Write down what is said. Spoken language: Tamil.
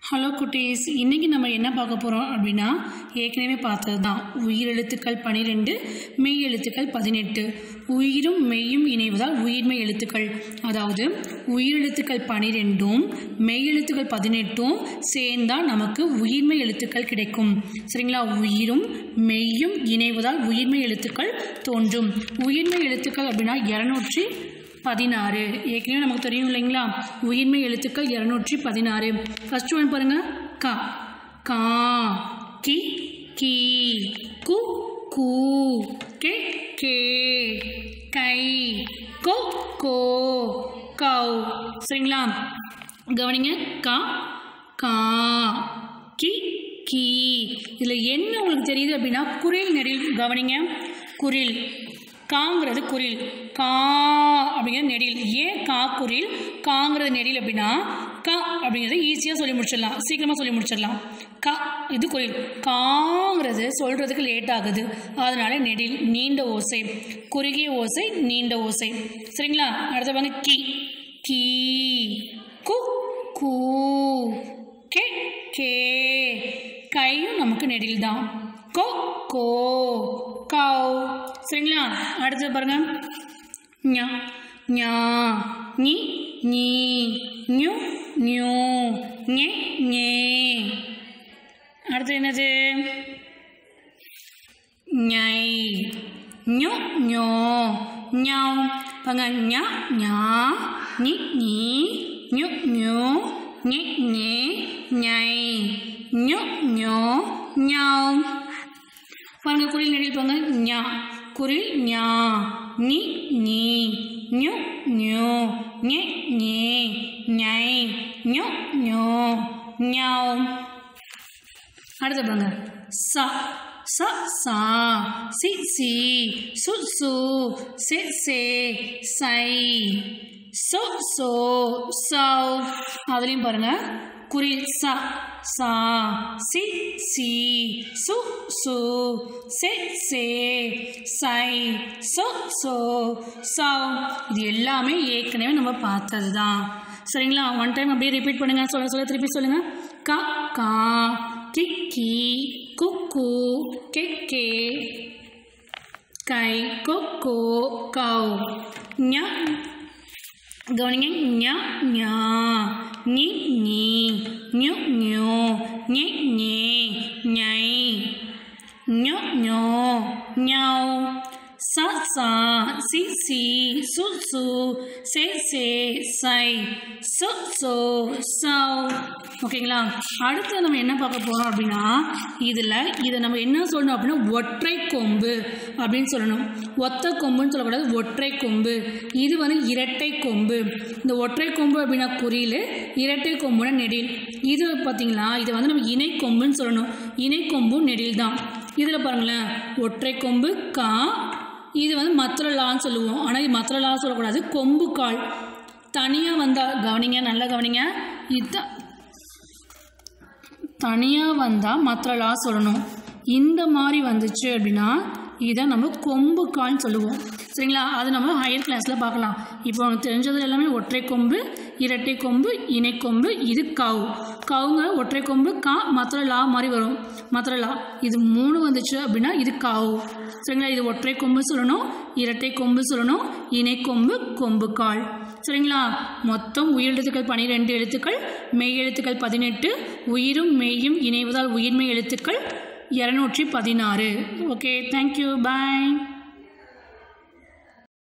ஹலோ குட்டீஸ் இன்றைக்கி நம்ம என்ன பார்க்க போகிறோம் அப்படின்னா ஏற்கனவே பார்த்தது தான் உயிரெழுத்துக்கள் பன்னிரெண்டு மெய் எழுத்துக்கள் பதினெட்டு உயிரும் மெய்யும் இணைவதால் உயிர்மெய் எழுத்துக்கள் அதாவது உயிரெழுத்துக்கள் பன்னிரெண்டும் மெய் எழுத்துக்கள் பதினெட்டும் சேர்ந்தால் நமக்கு உயிர்மெய் எழுத்துக்கள் கிடைக்கும் சரிங்களா உயிரும் மெய்யும் இணைவதால் உயிர்மெய் எழுத்துக்கள் தோன்றும் உயிர்மெய் எழுத்துக்கள் அப்படின்னா இரநூற்றி பதினாறு ஏற்கனவே நமக்கு தெரியும் இல்லைங்களா உயிர்மை எழுத்துக்கள் இரநூற்றி பதினாறு ஃபர்ஸ்ட் ஒன் பாருங்க கா கா கி கி கு கூ கே கே கை கோ கோ கௌ சரிங்களா கவனிங்க கா கா கி கி இதில் என்ன உங்களுக்கு தெரியுது அப்படின்னா குரில் நெடில் கவனிங்க குரில் காங்கிறது குரில் கா அப்படிங்கிறது நெடில் ஏன் கா குரில் காங்கிறது நெடில் அப்படின்னா க அப்படிங்கிறது ஈஸியாக சொல்லி முடிச்சிடலாம் சீக்கிரமாக சொல்லி முடிச்சிடலாம் க இது குரில் காங்கிறது சொல்கிறதுக்கு லேட் ஆகுது அதனால நெடில் நீண்ட ஓசை குறுகிய ஓசை நீண்ட ஓசை சரிங்களா அடுத்த பாருங்க கி கீ கு கூ கே கே கையும் நமக்கு நெடில் தான் கோ கோ கவ் சரிங்களா அடுத்தது பாருங்க ஞா ஞா நீ நீ நியூ நியூ ஞே ஞே அடுத்து என்னது ஞை ஞோ ஞோ ஞாவ் பாங்க ஞா ஞா நீ நீ ஞு ஞு ஞே ஞே ஞை ஞு ஞோ ஞாவ் பாருங்க குரில் நெடில் பாருங்க ஞா குரில் ஞா நீ நீ ஞு ஞு ஞே ஞே ஞை ஞு ஞோ ஞாவ் அடுத்து பாருங்க ச ச சா சி சி சு சு செ சே சை சோ சோ சௌ அதுலேயும் பாருங்க குரில் ச சா சி சி சு சு செ சே சை சோ சோ சௌ இது எல்லாமே ஏற்கனவே நம்ம பார்த்தது தான் சரிங்களா ஒன் டைம் அப்படியே ரிப்பீட் பண்ணுங்க சொல்ல சொல்ல திருப்பி சொல்லுங்க க கா கி கி கு கு கே கே கை கொ கோ கௌ ஞ கவனிங்க ஞ ஞா நி நீ ஞு ஞு ஞே ஞே ஞை ஞு ஞோ ஞௌ ச சா சி சி சு சு சே சே சை சு சோ சௌ ஓகேங்களா அடுத்து நம்ம என்ன பார்க்க போகிறோம் அப்படின்னா இதில் இதை நம்ம என்ன சொல்லணும் அப்படின்னா ஒற்றை கொம்பு அப்படின்னு சொல்லணும் ஒத்த கொம்புன்னு சொல்லக்கூடாது ஒற்றை கொம்பு இது வந்து இரட்டை கொம்பு இந்த ஒற்றை கொம்பு அப்படின்னா குறியில் இரட்டை கொம்புனா நெடில் இது பார்த்தீங்களா இதை வந்து நம்ம இணை கொம்புன்னு சொல்லணும் இணை கொம்பும் நெடில் தான் இதில் பாருங்களேன் ஒற்றை கொம்பு கா இது வந்து மத்திரலான்னு சொல்லுவோம் ஆனால் இது மத்திரலான்னு சொல்லக்கூடாது கொம்பு கால் தனியாக வந்தால் கவனிங்க நல்லா கவனிங்க இதுதான் தனியாக வந்தால் மத்திரலா சொல்லணும் இந்த மாதிரி வந்துச்சு அப்படின்னா இதை நம்ம கொம்பு கால்னு சொல்லுவோம் சரிங்களா அது நம்ம ஹையர் கிளாஸில் பார்க்கலாம் இப்போ உனக்கு தெரிஞ்சது எல்லாமே ஒற்றை கொம்பு இரட்டை கொம்பு இணைக்கொம்பு இது கவு கவுங்க ஒற்றை கொம்பு கா மத்திர லா மாதிரி வரும் மத்திர லா இது மூணு வந்துச்சு அப்படின்னா இது காவு சரிங்களா இது ஒற்றை கொம்பு சொல்லணும் இரட்டை கொம்பு சொல்லணும் இணைக்கொம்பு கொம்பு கால் சரிங்களா மொத்தம் உயிரெழுத்துக்கள் பனிரெண்டு எழுத்துக்கள் மெய் எழுத்துக்கள் பதினெட்டு உயிரும் மெய்யும் இணைவதால் உயிர்மெய் எழுத்துக்கள் இரநூற்றி பதினாறு ஓகே தேங்க்யூ பாய்